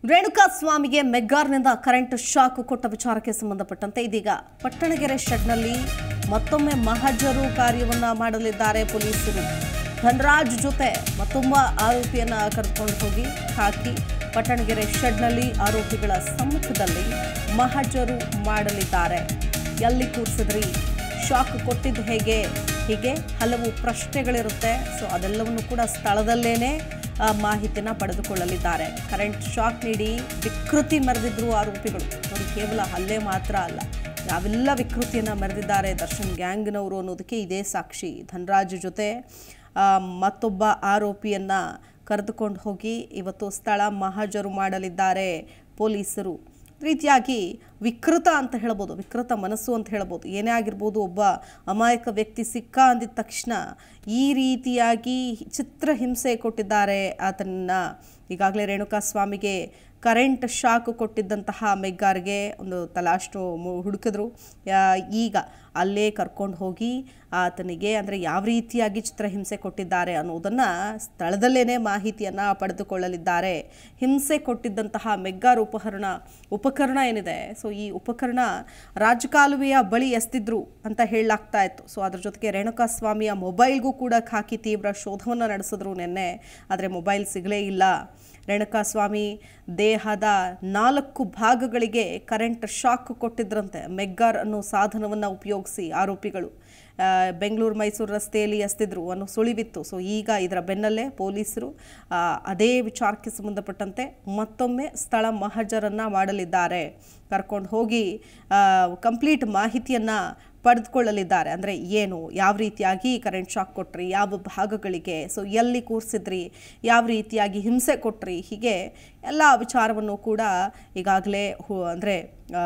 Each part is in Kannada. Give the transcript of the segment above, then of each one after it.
ರೇಣುಕಾ ಸ್ವಾಮಿಗೆ ಮೆಗ್ಗಾರ್ನಿಂದ ಕರೆಂಟ್ ಶಾಕ್ ಕೊಟ್ಟ ವಿಚಾರಕ್ಕೆ ಸಂಬಂಧಪಟ್ಟಂತೆ ಇದೀಗ ಪಟ್ಟಣಗೆರೆ ಶೆಡ್ನಲ್ಲಿ ಮತ್ತೊಮ್ಮೆ ಮಹಜರು ಕಾರ್ಯವನ್ನ ಮಾಡಲಿದ್ದಾರೆ ಪೊಲೀಸರು ಧನರಾಜ್ ಜೊತೆ ಮತ್ತೊಬ್ಬ ಆರೋಪಿಯನ್ನ ಕರೆದುಕೊಂಡು ಹೋಗಿ ಹಾಕಿ ಪಟ್ಟಣಗೆರೆ ಶೆಡ್ನಲ್ಲಿ ಆರೋಪಿಗಳ ಸಮ್ಮುಖದಲ್ಲಿ ಮಹಜರು ಮಾಡಲಿದ್ದಾರೆ ಎಲ್ಲಿ ಕೂರಿಸಿದ್ರಿ ಶಾಕ್ ಕೊಟ್ಟಿದ್ದು ಹೇಗೆ ಹೀಗೆ ಹಲವು ಪ್ರಶ್ನೆಗಳಿರುತ್ತೆ ಸೊ ಅದೆಲ್ಲವನ್ನು ಕೂಡ ಸ್ಥಳದಲ್ಲೇನೆ ಆ, ಮಾಹಿತಿನ ಪಡೆದುಕೊಳ್ಳಲಿದ್ದಾರೆ ಕರೆಂಟ್ ಶಾಕ್ ನೀಡಿ ವಿಕೃತಿ ಮೆರೆದಿದ್ರು ಆರೋಪಿಗಳು ನೋಡಿ ಕೇವಲ ಹಲ್ಲೆ ಮಾತ್ರ ಅಲ್ಲ ಯಾವೆಲ್ಲ ವಿಕೃತಿಯನ್ನು ಮೆರೆದಿದ್ದಾರೆ ದರ್ಶನ್ ಗ್ಯಾಂಗ್ನವರು ಅನ್ನೋದಕ್ಕೆ ಇದೇ ಸಾಕ್ಷಿ ಧನರಾಜ್ ಜೊತೆ ಆ, ಮತ್ತೊಬ್ಬ ಆರೋಪಿಯನ್ನ ಕರೆದುಕೊಂಡು ಹೋಗಿ ಇವತ್ತು ಸ್ಥಳ ಮಹಾಜರು ಮಾಡಲಿದ್ದಾರೆ ಪೊಲೀಸರು ರೀತಿಯಾಗಿ ವಿಕೃತ ಅಂತ ಹೇಳ್ಬೋದು ವಿಕೃತ ಮನಸ್ಸು ಅಂತ ಹೇಳ್ಬೋದು ಏನೇ ಆಗಿರ್ಬೋದು ಒಬ್ಬ ಅಮಾಯಕ ವ್ಯಕ್ತಿ ಸಿಕ್ಕ ಅಂದಿದ ತಕ್ಷಣ ಈ ರೀತಿಯಾಗಿ ಚಿತ್ರಹಿಂಸೆ ಕೊಟ್ಟಿದ್ದಾರೆ ಆತನನ್ನ ಈಗಾಗಲೇ ರೇಣುಕಾ ಸ್ವಾಮಿಗೆ ಕರೆಂಟ್ ಶಾಕ್ ಕೊಟ್ಟಿದ್ದಂತಹ ಮೆಗ್ಗಾರ್ಗೆ ಒಂದು ತಲಾಷ್ಟು ಮು- ಹುಡುಕಿದ್ರು ಯಾ- ಈಗ ಅಲ್ಲೇ ಕರ್ಕೊಂಡು ಹೋಗಿ ಆತನಿಗೆ ಅಂದರೆ ಯಾವ ರೀತಿಯಾಗಿ ಚಿತ್ರಹಿಂಸೆ ಕೊಟ್ಟಿದ್ದಾರೆ ಅನ್ನೋದನ್ನು ಸ್ಥಳದಲ್ಲೇ ಮಾಹಿತಿಯನ್ನು ಪಡೆದುಕೊಳ್ಳಲಿದ್ದಾರೆ ಹಿಂಸೆ ಕೊಟ್ಟಿದ್ದಂತಹ ಮೆಗ್ಗಾರ್ ಉಪಕರಣ ಉಪಕರಣ ಏನಿದೆ ಸೊ ಈ ಉಪಕರಣ ರಾಜಕಾಲುವೆಯ ಬಳಿ ಎಸ್ತಿದ್ರು ಅಂತ ಹೇಳಲಾಗ್ತಾ ಇತ್ತು ಸೊ ಅದ್ರ ಜೊತೆಗೆ ರೇಣುಕಾ ಸ್ವಾಮಿಯ ಮೊಬೈಲ್ಗೂ ಕೂಡ ಹಾಕಿ ತೀವ್ರ ಶೋಧವನ್ನು ನಡೆಸಿದ್ರು ನಿನ್ನೆ ಆದರೆ ಮೊಬೈಲ್ ಸಿಗಲೇ ಇಲ್ಲ ರೇಣುಕಾ ಸ್ವಾಮಿ ದೇಹದ ನಾಲ್ಕು ಭಾಗಗಳಿಗೆ ಕರೆಂಟ್ ಶಾಕ್ ಕೊಟ್ಟಿದ್ರಂತೆ ಮೆಗ್ಗಾರ್ ಅನ್ನೋ ಸಾಧನವನ್ನು ಉಪಯೋಗಿಸಿ ಆರೋಪಿಗಳು ಆ, ಬೆಂಗಳೂರು ಮೈಸೂರು ರಸ್ತೆಯಲ್ಲಿ ಎಸ್ತಿದ್ರು ಅನ್ನೋ ಸುಳಿವಿತ್ತು ಸೊ ಈಗ ಇದರ ಬೆನ್ನಲ್ಲೇ ಪೊಲೀಸರು ಆ, ಅದೇ ವಿಚಾರಕ್ಕೆ ಸಂಬಂಧಪಟ್ಟಂತೆ ಮತ್ತೊಮ್ಮೆ ಸ್ಥಳ ಮಹಜರನ್ನು ಮಾಡಲಿದ್ದಾರೆ ಕರ್ಕೊಂಡು ಹೋಗಿ ಕಂಪ್ಲೀಟ್ ಮಾಹಿತಿಯನ್ನು ಪಡೆದುಕೊಳ್ಳಲಿದ್ದಾರೆ ಅಂದರೆ ಏನು ಯಾವ ರೀತಿಯಾಗಿ ಕರೆಂಟ್ ಶಾಕ್ ಕೊಟ್ರಿ ಯಾವ ಭಾಗಗಳಿಗೆ ಸೊ ಎಲ್ಲಿ ಕೂರಿಸಿದ್ರಿ ಯಾವ ರೀತಿಯಾಗಿ ಹಿಂಸೆ ಕೊಟ್ರಿ ಹೀಗೆ ಎಲ್ಲ ವಿಚಾರವನ್ನು ಕೂಡ ಈಗಾಗಲೇ ಅಂದರೆ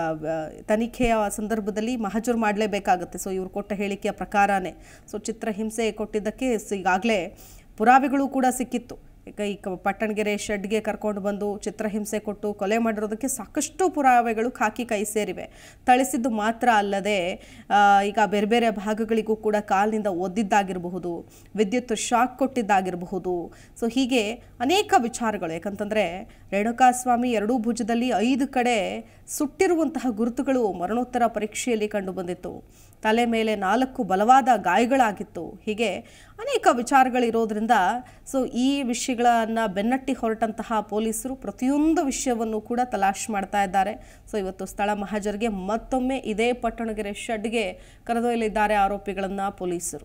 ತನಿಖೆಯ ಸಂದರ್ಭದಲ್ಲಿ ಮಹಜೂರು ಮಾಡಲೇಬೇಕಾಗುತ್ತೆ ಸೊ ಇವರು ಕೊಟ್ಟ ಹೇಳಿಕೆಯ ಪ್ರಕಾರನೇ ಸೊ ಚಿತ್ರಹಿಂಸೆ ಕೊಟ್ಟಿದ್ದಕ್ಕೆ ಸ- ಈಗಾಗಲೇ ಪುರಾವೆಗಳು ಕೂಡ ಸಿಕ್ಕಿತ್ತು ಈಗ ಈ ಕ- ಪಟ್ಟಣಗೆರೆ ಶೆಡ್ಗೆ ಕರ್ಕೊಂಡು ಬಂದು ಚಿತ್ರಹಿಂಸೆ ಕೊಟ್ಟು ಕೊಲೆ ಮಾಡಿರೋದಕ್ಕೆ ಸಾಕಷ್ಟು ಪುರಾವೆಗಳು ಖಾಕಿ ಕೈ ಸೇರಿವೆ ಥಳಿಸಿದ್ದು ಮಾತ್ರ ಅಲ್ಲದೆ ಆ, ಈಗ ಬೇರೆ ಬೇರೆ ಭಾಗಗಳಿಗೂ ಕೂಡ ಕಾಲಿನಿಂದ ಒದ್ದಿದ್ದಾಗಿರಬಹುದು ವಿದ್ಯುತ್ ಶಾಕ್ ಕೊಟ್ಟಿದ್ದಾಗಿರಬಹುದು ಸೊ ಹೀಗೆ ಅನೇಕ ವಿಚಾರಗಳು ಯಾಕಂತಂದರೆ ರೇಣುಕಾಸ್ವಾಮಿ ಎರಡೂ ಭುಜದಲ್ಲಿ ಐದು ಕಡೆ ಸುಟ್ಟಿರುವಂತಹ ಗುರುತುಗಳು ಮರಣೋತ್ತರ ಪರೀಕ್ಷೆಯಲ್ಲಿ ಕಂಡುಬಂದಿತ್ತು ತಲೆ ಮೇಲೆ ನಾಲ್ಕು ಬಲವಾದ ಗಾಯಗಳಾಗಿತ್ತು ಹೀಗೆ ಅನೇಕ ವಿಚಾರಗಳಿರೋದ್ರಿಂದ ಸೊ ಈ ವಿಷಯಗಳನ್ನು ಬೆನ್ನಟ್ಟಿ ಹೊರಟಂತಹ ಪೊಲೀಸರು ಪ್ರತಿಯೊಂದು ವಿಷಯವನ್ನು ಕೂಡ ತಲಾಶ್ ಮಾಡ್ತಾ ಇದ್ದಾರೆ ಸೊ ಇವತ್ತು ಸ್ಥಳ ಮಹಾಜರ್ಗೆ ಮತ್ತೊಮ್ಮೆ ಇದೇ ಪಟ್ಟಣಗೆರೆ ಶೆಡ್ಗೆ ಕರೆದೊಯ್ಯಲಿದ್ದಾರೆ ಆರೋಪಿಗಳನ್ನು ಪೊಲೀಸರು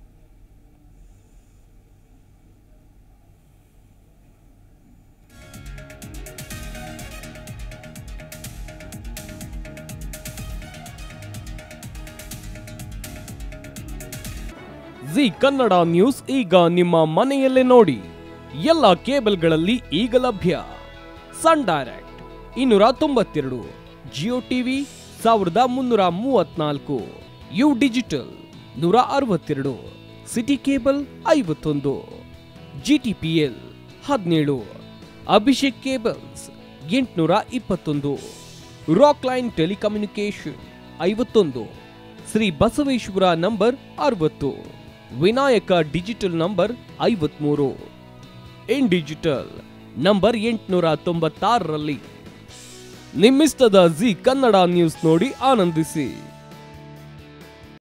ಜಿ ಕನ್ನಡ ನ್ಯೂಸ್ ಈಗ ನಿಮ್ಮ ಮನೆಯಲ್ಲೇ ನೋಡಿ ಎಲ್ಲ ಕೇಬಲ್ಗಳಲ್ಲಿ ಈಗ ಲಭ್ಯ ಸನ್ ಡೈರೆಕ್ಟ್ ಇನ್ನೂರ ತೊಂಬತ್ತೆರಡು ಜಿಯೋ ಟಿವಿ ಸಾವಿರದ ಮುನ್ನೂರ ಮೂವತ್ನಾಲ್ಕು ಯು ಡಿಜಿಟಲ್ ನೂರ ಅರವತ್ತೆರಡು ಸಿಟಿ ಕೇಬಲ್ ಐವತ್ತೊಂದು ಜಿ ಟಿ ಪಿ ಎಲ್ ಹದಿನೇಳು ಅಭಿಷೇಕ್ ಕೇಬಲ್ಸ್ ಎಂಟುನೂರ ಇಪ್ಪತ್ತೊಂದು ರಾಕ್ ಲೈನ್ ಟೆಲಿಕಮ್ಯುನಿಕೇಶನ್ ಐವತ್ತೊಂದು ಶ್ರೀ ಬಸವೇಶ್ವರ ನಂಬರ್ ಅರವತ್ತು ವಿನಾಯಕ ಡಿಜಿಟಲ್ ನಂಬರ್ ಐವತ್ಮೂರು ಇನ್ ಡಿಜಿಟಲ್ ನಂಬರ್ ಎಂಟುನೂರ ತೊಂಬತ್ತಾರರಲ್ಲಿ ನಿಮ್ಮಿಸ್ತದ ಜಿ ಕನ್ನಡ ನ್ಯೂಸ್ ನೋಡಿ ಆನಂದಿಸಿ